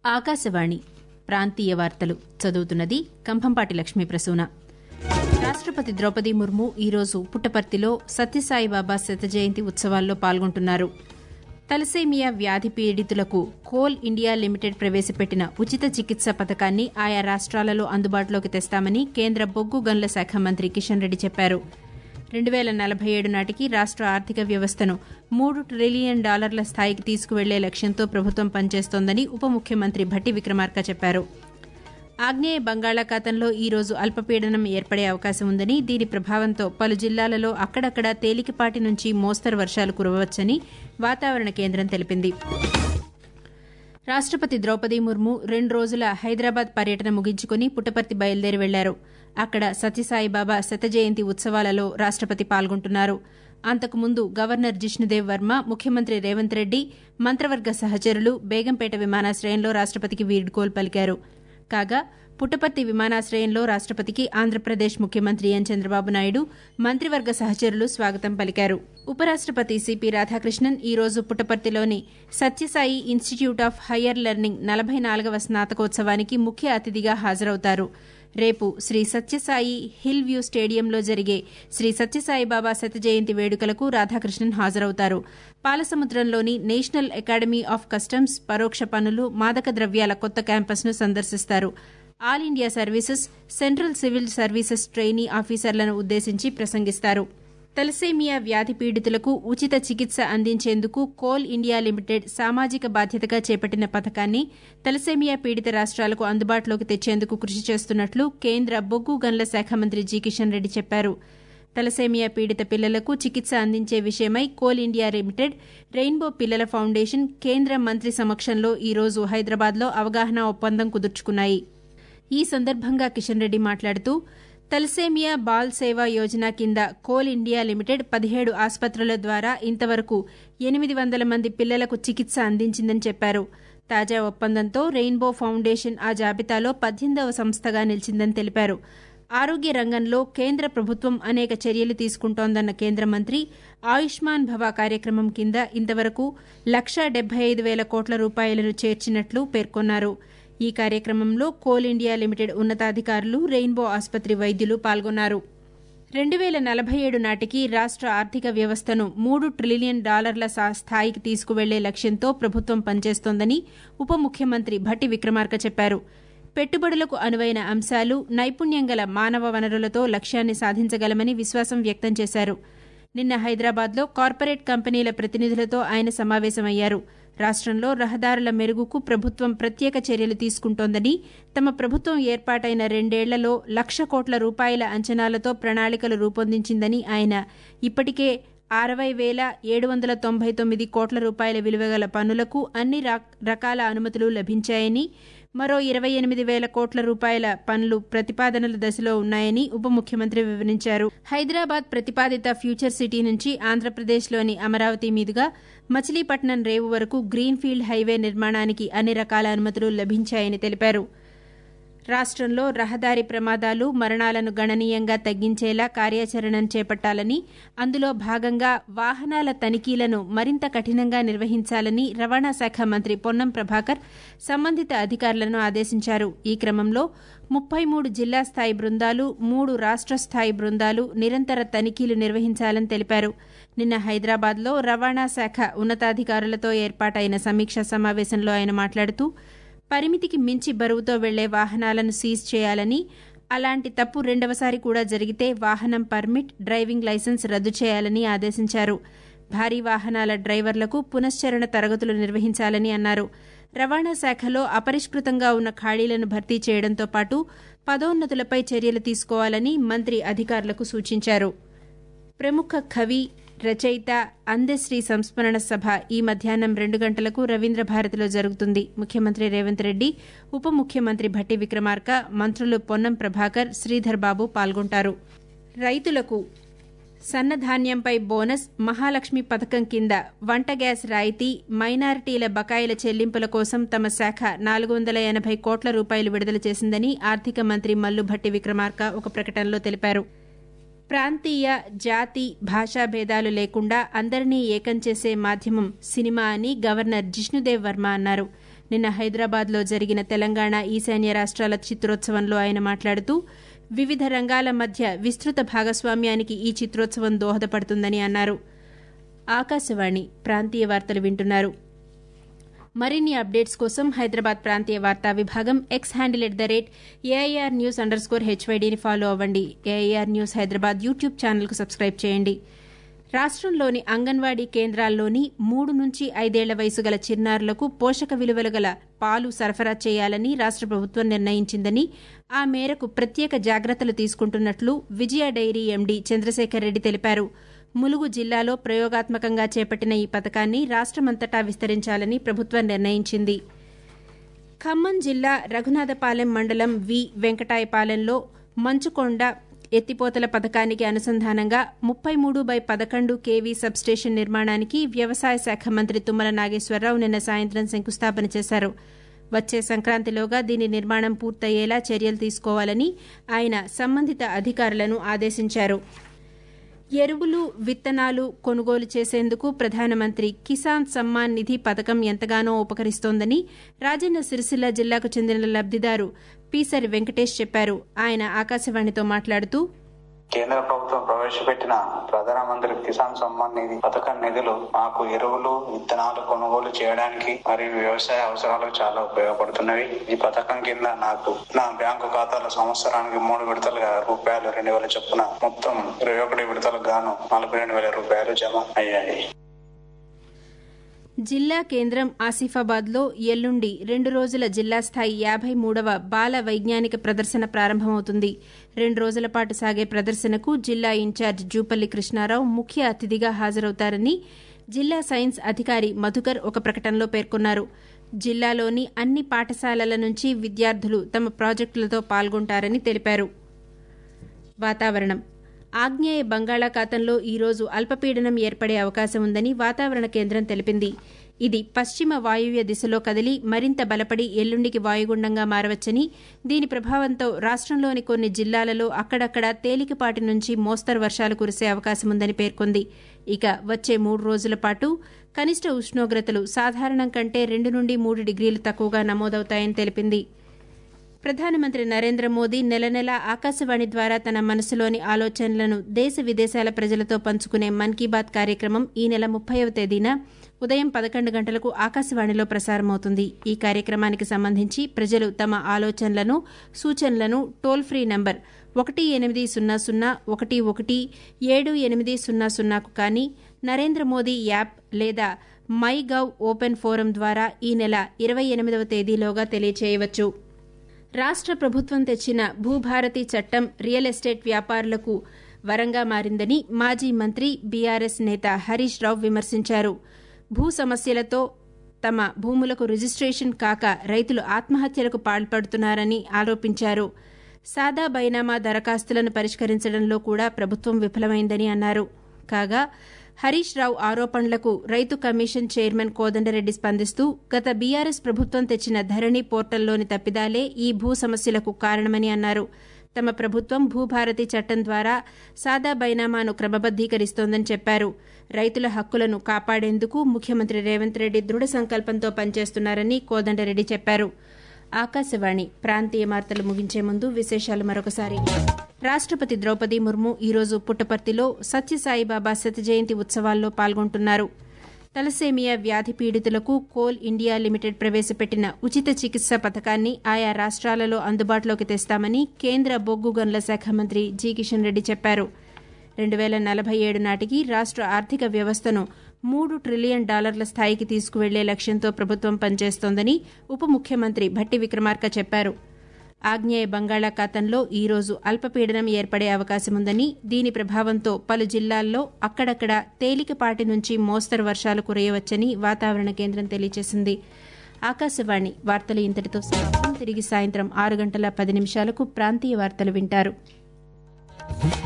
ఆకాశవాణి ప్రాంతీయ వార్తలు చదువుతున్నది కంభంపాటి లక్ష్మీ ప్రసూన రాష్టపతి ద్రౌపది ముర్ము ఈరోజు పుట్టపర్తిలో సత్యసాయిబాబా శత జయంతి ఉత్సవాల్లో పాల్గొంటున్నారు తలసేమియా వ్యాధి పీడితులకు కోల్ ఇండియా లిమిటెడ్ ప్రవేశపెట్టిన ఉచిత చికిత్స పథకాన్ని ఆయా రాష్ట్రాలలో అందుబాటులోకి తెస్తామని కేంద్ర బొగ్గు గనుల శాఖ మంత్రి కిషన్ రెడ్డి చెప్పారు రెండు వేల నలభై ఏడు నాటికి రాష్ట్ర ఆర్థిక వ్యవస్థను మూడు ట్రిలియన్ డాలర్ల స్థాయికి తీసుకువెళ్లే లక్ష్యంతో ప్రభుత్వం పనిచేస్తోందని ఉప ముఖ్యమంత్రి భట్టి విక్రమార్క చెప్పారు ఆగ్నేయ బంగాళాఖాతంలో ఈ రోజు అల్పపీడనం ఏర్పడే అవకాశం ఉందని దీని ప్రభావంతో పలు జిల్లాలలో అక్కడక్కడ తేలికపాటి నుంచి మోస్తరు వర్షాలు కురవవచ్చని వాతావరణ కేంద్రం తెలిపింది రాష్టపతి ద్రౌపది ముర్ము రెండు రోజుల హైదరాబాద్ పర్యటన ముగించుకుని పుట్టపర్తి బయలుదేరి వెళ్లారు అక్కడ సత్యసాయిబాబా శత జయంతి ఉత్సవాలలో రాష్టపతి పాల్గొంటున్నారు అంతకుముందు గవర్నర్ జిష్ణుదేవ్ వర్మ ముఖ్యమంత్రి రేవంత్ రెడ్డి మంత్రవర్గ సహచరులు బేగంపేట విమానాశ్రయంలో రాష్టపతికి వీడ్కోలు పలికారు కాగా పుట్టపర్తి విమానాశ్రయంలో రాష్టపతికి ఆంధ్రప్రదేశ్ ముఖ్యమంత్రి ఎన్ చంద్రబాబు నాయుడు మంత్రివర్గ సహచరులు స్వాగతం పలికారు ఉపరాష్టపతి సిపి రాధాకృష్ణన్ ఈ రోజు పుట్టపర్తిలోని Sathya Sai institute of higher learning నలభై నాలుగవ స్నాతకోత్సవానికి ముఖ్య అతిథిగా హాజరవుతారు రేపు శ్రీ సత్యసాయి హిల్ వ్యూ స్టేడియంలో జరిగే శ్రీ సత్యసాయిబాబా శత జయంతి వేడుకలకు రాధాకృష్ణన్ హాజరవుతారు పాలసముద్రంలోని నేషనల్ అకాడమీ ఆఫ్ కస్టమ్స్ పరోక్ష పన్నులు మాదక ద్రవ్యాల కొత్త క్యాంపస్ను సందర్శిస్తారు all India services central civil services trainee ఆఫీసర్లను ఉద్దేశించి ప్రసంగిస్తారు తలసేమియా వ్యాధి పీడితులకు ఉచిత చికిత్స అందించేందుకు కోల్ ఇండియా లిమిటెడ్ సామాజిక బాధ్యతగా చేపట్టిన పథకాన్ని తలసేమియా పీడిత రాష్ట్రాలకు అందుబాటులోకి తెచ్చేందుకు కృషి చేస్తున్నట్లు కేంద్ర బొగ్గు గనుల శాఖ మంత్రి జి కిషన్ రెడ్డి చెప్పారు తలసేమియా పీడిత పిల్లలకు చికిత్స అందించే విషయమై కోల్ ఇండియా లిమిటెడ్ రెయిన్బో పిల్లల ఫౌండేషన్ కేంద్ర మంత్రి సమక్షంలో ఈ రోజు హైదరాబాద్లో అవగాహన ఒప్పందం కుదుర్చుకున్నాయి ఈ సందర్భంగా కిషన్ రెడ్డి మాట్లాడుతూ తలసేమియా బాల్ సేవా యోజన కింద కోల్ ఇండియా లిమిటెడ్ పదిహేడు ఆసుపత్రుల ద్వారా ఇంతవరకు ఎనిమిది వందల మంది పిల్లలకు చికిత్స అందించిందని చెప్పారు తాజా ఒప్పందంతో రెయిన్బో ఫౌండేషన్ ఆ జాబితాలో పద్దెనిమిదవ సంస్థగా నిలిచిందని తెలిపారు ఆరోగ్య రంగంలో కేంద్ర ప్రభుత్వం అనేక చర్యలు తీసుకుంటోందన్న కేంద్ర మంత్రి ఆయుష్మాన్ భవ కార్యక్రమం కింద ఇంతవరకు లక్షా డెబ్బై ఐదు వేల కోట్ల రూపాయలను చేర్చినట్లు పేర్కొన్నారు ఈ కార్యక్రమంలో కోల్ ఇండియా లిమిటెడ్ ఉన్నతాధికారులు రెయిన్బో ఆసుపత్రి వైద్యులు పాల్గొన్నారు రెండు వేల నలభై ఏడు నాటికి రాష్ట ఆర్థిక వ్యవస్థను మూడు ట్రిలియన్ డాలర్ల స్థాయికి తీసుకువెళ్లే లక్ష్యంతో ప్రభుత్వం పనిచేస్తోందని ఉప ముఖ్యమంత్రి భట్టి విక్రమార్క చెప్పారు పెట్టుబడులకు అనువైన అంశాలు నైపుణ్యం గల మానవ వనరులతో లక్ష్యాన్ని సాధించగలమని విశ్వాసం వ్యక్తం చేశారు నిన్న హైదరాబాద్లో కార్పొరేట్ కంపెనీల ప్రతినిధులతో ఆయన సమావేశమయ్యారు రాష్టంలో రహదారుల మెరుగుకు ప్రభుత్వం ప్రత్యేక చర్యలు తీసుకుంటోందని తమ ప్రభుత్వం ఏర్పాటైన రెండేళ్లలో లక్ష కోట్ల రూపాయల అంచనాలతో ప్రణాళికలు రూపొందించిందని ఆయన ఇప్పటికే అరవై వేల ఏడు వందల తొంభై తొమ్మిది కోట్ల రూపాయల విలువగల పన్నులకు అన్ని రకాల అనుమతులు లభించాయని మరో ఇరవై ఎనిమిది వేల కోట్ల రూపాయల పనులు ప్రతిపాదనల దశలో ఉన్నాయని ఉప ముఖ్యమంత్రి వివరించారు హైదరాబాద్ ప్రతిపాదిత ఫ్యూచర్ సిటీ నుంచి ఆంధ్రప్రదేశ్లోని అమరావతి మీదుగా మచిలీపట్నం రేవు వరకు గ్రీన్ఫీల్డ్ హైవే నిర్మాణానికి అన్ని రకాల అనుమతులు లభించాయని తెలిపారు రాష్టంలో రహదారి ప్రమాదాలు మరణాలను గణనీయంగా తగ్గించేలా కార్యాచరణను చేపట్టాలని అందులో భాగంగా వాహనాల తనిఖీలను మరింత కఠినంగా నిర్వహించాలని రవాణా శాఖ మంత్రి పొన్నం ప్రభాకర్ సంబంధిత అధికారులను ఆదేశించారు ఈ క్రమంలో ముప్పై మూడు జిల్లా స్థాయి బృందాలు మూడు రాష్ట స్థాయి బృందాలు నిరంతర తనిఖీలు నిర్వహించాలని తెలిపారు నిన్న హైదరాబాద్లో రవాణా శాఖ ఉన్నతాధికారులతో ఏర్పాటైన సమీక్షా సమావేశంలో ఆయన మాట్లాడుతూ పరిమితికి మించి బరువుతో వెళ్లే వాహనాలను సీజ్ చేయాలని అలాంటి తప్పు రెండవసారి కూడా జరిగితే వాహనం పర్మిట్ డ్రైవింగ్ లైసెన్స్ రద్దు చేయాలని ఆదేశించారు భారీ వాహనాల డ్రైవర్లకు పునశ్చరణ తరగతులు నిర్వహించాలని అన్నారు రవాణా శాఖలో అపరిష్కృతంగా ఉన్న ఖాళీలను భర్తీ చేయడంతో పాటు పదోన్నతులపై చర్యలు తీసుకోవాలని మంత్రి అధికారులకు సూచించారు ప్రముఖ కవి రచయిత అందశ్రీ సంస్మరణ సభ ఈ మధ్యాహ్నం రెండు గంటలకు రవీంద్ర భారతిలో జరుగుతుంది ముఖ్యమంత్రి రేవంత్ రెడ్డి ఉప ముఖ్యమంత్రి భట్టి విక్రమార్క మంత్రులు పొన్నం ప్రభాకర్ శ్రీధర్ బాబు పాల్గొంటారు రైతులకు సన్నధాన్యంపై బోనస్ మహాలక్ష్మి పథకం కింద వంట గ్యాస్ రాయితీ మైనారిటీల బకాయిల చెల్లింపుల కోసం తమ శాఖ నాలుగు వందల ఎనభై కోట్ల రూపాయలు విడుదల చేసిందని ఆర్థిక మంత్రి మల్లు భట్టి విక్రమార్క ఒక ప్రకటనలో తెలిపారు ప్రాంతీయ జాతి భాషా భేదాలు లేకుండా అందరినీ ఏకం చేసే మాధ్యమం సినిమా అని గవర్నర్ జిష్ణుదేవ్ వర్మ అన్నారు నిన్న హైదరాబాద్లో జరిగిన తెలంగాణ ఈశాన్య రాష్ట్రాల చిత్రోత్సవంలో ఆయన మాట్లాడుతూ వివిధ రంగాల మధ్య విస్తృత భాగస్వామ్యానికి ఈ చిత్రోత్సవం దోహదపడుతుందని అన్నారు ఆకాశవాణి ప్రాంతీయ వార్తలు వింటున్నారు మరిన్ని అప్డేట్స్ కోసం హైదరాబాద్ ప్రాంతీయ వార్తా విభాగం X handle at the rate AIR news underscore స్కోర్ హెచ్వైడీని ఫాలో అవ్వండి ఏఐఆర్ న్యూస్ హైదరాబాద్ యూట్యూబ్ ఛానల్కు సబ్స్క్రైబ్ చేయండి రాష్ట్రంలోని అంగన్వాడీ కేంద్రాల్లోని మూడు నుంచి ఐదేళ్ల వయసు గల చిన్నారులకు పోషక విలువలు గల పాలు సరఫరా చేయాలని రాష్ట్ర ప్రభుత్వం నిర్ణయించిందని ఆ మేరకు ప్రత్యేక జాగ్రత్తలు తీసుకుంటున్నట్లు విజయ డైరీ ఎండీ చంద్రశేఖర్ రెడ్డి తెలిపారు ములుగు జిల్లాలో ప్రయోగాత్మకంగా చేపట్టిన ఈ పథకాన్ని రాష్టమంతటా విస్తరించాలని ప్రభుత్వం నిర్ణయించింది ఖమ్మం జిల్లా రఘునాథపాలెం మండలం వి వెంకటాయపాలెంలో మంచుకొండ ఎత్తిపోతల పథకానికి అనుసంధానంగా ముప్పై మూడు బై పదకొండు కేవీ సబ్స్టేషన్ నిర్మాణానికి వ్యవసాయ శాఖ మంత్రి తుమ్మల నాగేశ్వరరావు నిన్న సాయంత్రం శంకుస్థాపన చేశారు వచ్చే సంక్రాంతిలోగా దీని నిర్మాణం పూర్తయ్యేలా చర్యలు తీసుకోవాలని ఆయన సంబంధిత అధికారులను ఆదేశించారు ఎరువులు విత్తనాలు కొనుగోలు చేసేందుకు ప్రధానమంత్రి కిసాన్ సమ్మాన్ నిధి పథకం ఎంతగానో ఉపకరిస్తోందని రాజన్న సిరిసిల్ల జిల్లాకు చెందిన లబ్దిదారు పీసరి వెంకటేష్ చెప్పారు ఆయన ఆకాశవాణితో మాట్లాడుతూ కేంద్ర ప్రభుత్వం ప్రవేశపెట్టిన ప్రధానమంత్రి కిసాన్ సమ్మాన్ నిధి పథకం నిధులు మాకు ఎరువులు విత్తనాలు కొనుగోలు చేయడానికి మరియు వ్యవసాయ అవసరాలకు చాలా ఉపయోగపడుతున్నవి ఈ పథకం కింద నాకు నా బ్యాంకు ఖాతాలో సంవత్సరానికి మూడు విడతలుగా రూపాయలు రెండు వేల చొప్పున మొత్తం ఇరవై ఒకటి విడతలకు గాను నలభై రెండు వేల రూపాయలు జమ అయ్యాయి జిల్లా కేంద్రం ఆసిఫాబాద్లో ఎల్లుండి రెండు రోజుల జిల్లా స్థాయి యాభై మూడవ బాల వైజ్ఞానిక ప్రదర్శన ప్రారంభమవుతుంది రెండు రోజుల పాటు సాగే ప్రదర్శనకు జిల్లా ఇన్ఛార్జ్ జూపల్లి కృష్ణారావు ముఖ్య అతిథిగా హాజరవుతారని జిల్లా సైన్స్ అధికారి మధుకర్ ఒక ప్రకటనలో పేర్కొన్నారు జిల్లాలోని అన్ని పాఠశాలల నుంచి విద్యార్థులు తమ ప్రాజెక్టులతో పాల్గొంటారని తెలిపారు వాతావరణం ఆగ్నేయ బంగాళాఖాతంలో ఈరోజు అల్పపీడనం ఏర్పడే అవకాశం ఉందని వాతావరణ కేంద్రం తెలిపింది ఇది పశ్చిమ వాయువ్య దిశలో కదిలి మరింత బలపడి ఎల్లుండికి వాయుగుండంగా మారవచ్చని దీని ప్రభావంతో రాష్ట్రంలోని కొన్ని జిల్లాలలో అక్కడక్కడ తేలికపాటి నుంచి మోస్తరు వర్షాలు కురిసే అవకాశం ఉందని పేర్కొంది ఇక వచ్చే మూడు రోజుల పాటు కనిష్ట ఉష్ణోగ్రతలు సాధారణం కంటే రెండు నుండి మూడు డిగ్రీలు తక్కువగా నమోదవుతాయని తెలిపింది ప్రధానమంత్రి నరేంద్ర మోదీ నెల నెల ఆకాశవాణి ద్వారా తన మనసులోని ఆలోచనలను దేశ విదేశాల ప్రజలతో పంచుకునే మన్ కీ బాత్ కార్యక్రమం ఈ నెల ముప్పైవ తేదీన ఉదయం పదకొండు గంటలకు ఆకాశవాణిలో ప్రసారమవుతుంది ఈ కార్యక్రమానికి సంబంధించి ప్రజలు తమ ఆలోచనలను సూచనలను టోల్ ఫ్రీ నంబర్ ఒకటి ఎనిమిది సున్నా సున్నా ఒకటి ఒకటి ఏడు ఎనిమిది సున్నా సున్నాకు కానీ నరేంద్ర మోదీ యాప్ లేదా మై గవ్ ఓపెన్ ఫోరం ద్వారా ఈ నెల ఇరవై ఎనిమిదవ తేదీలోగా తెలియచేయవచ్చు రాష్ట్ర ప్రభుత్వం తెచ్చిన భూభారతి చట్టం రియల్ ఎస్టేట్ వ్యాపారులకు వరంగా మారిందని మాజీ మంత్రి బీఆర్ఎస్ నేత హరీష్ రావు విమర్శించారు భూ సమస్యలతో తమ భూములకు రిజిస్ట్రేషన్ కాక రైతులు ఆత్మహత్యలకు పాల్పడుతున్నారని ఆరోపించారు సాదా బైనామా దరఖాస్తులను పరిష్కరించడంలో కూడా ప్రభుత్వం విఫలమైందని అన్నారు కాగా హరీష్ రావు ఆరోపణలకు రైతు కమిషన్ చైర్మన్ కోదండరెడ్డి స్పందిస్తూ గత బీఆర్ఎస్ ప్రభుత్వం తెచ్చిన ధరణి పోర్టల్లోని తప్పిదాలే ఈ భూ సమస్యలకు కారణమని అన్నారు తమ ప్రభుత్వం భూభారతి చట్టం ద్వారా సాదా బైనామాను క్రమబద్దీకరిస్తోందని చెప్పారు రైతుల హక్కులను కాపాడేందుకు ముఖ్యమంత్రి రేవంత్ రెడ్డి దృఢ సంకల్పంతో పనిచేస్తున్నారని కోదండరెడ్డి చెప్పారు ఆకాశవాణి ప్రాంతీయ వార్తలు ముగించే ముందు విశేషాలు మరొకసారి రాష్టపతి ద్రౌపది ముర్ము ఈరోజు పుట్టపర్తిలో సత్యసాయిబాబా శత జయంతి ఉత్సవాల్లో పాల్గొంటున్నారు తలసేమియా వ్యాధి పీడితులకు కోల్ ఇండియా లిమిటెడ్ ప్రవేశపెట్టిన ఉచిత చికిత్స పథకాన్ని ఆయా రాష్ట్రాలలో అందుబాటులోకి తెస్తామని కేంద్ర బొగ్గు గనుల శాఖ మంత్రి జి కిషన్ రెడ్డి చెప్పారు రెండు వేల నలభై ఏడు నాటికి రాష్ట్ర ఆర్థిక వ్యవస్థను మూడు ట్రిలియన్ డాలర్ల స్థాయికి తీసుకువెళ్లే లక్ష్యంతో ప్రభుత్వం పనిచేస్తోందని ఉప ముఖ్యమంత్రి భట్టి విక్రమార్క చెప్పారు ఆగ్నేయ బంగాళాఖాతంలో ఈరోజు అల్పపీడనం ఏర్పడే అవకాశముందని దీని ప్రభావంతో పలు జిల్లాల్లో అక్కడక్కడ తేలికపాటి నుంచి మోస్తరు వర్షాలు కురియవచ్చని వాతావరణ కేంద్రం తెలియజేసింది ఆకాశవాణి వార్తలు ఇంతటితో సమాప్తం తిరిగి సాయంత్రం ఆరు గంటల పది నిమిషాలకు ప్రాంతీయ వార్తలు వింటారు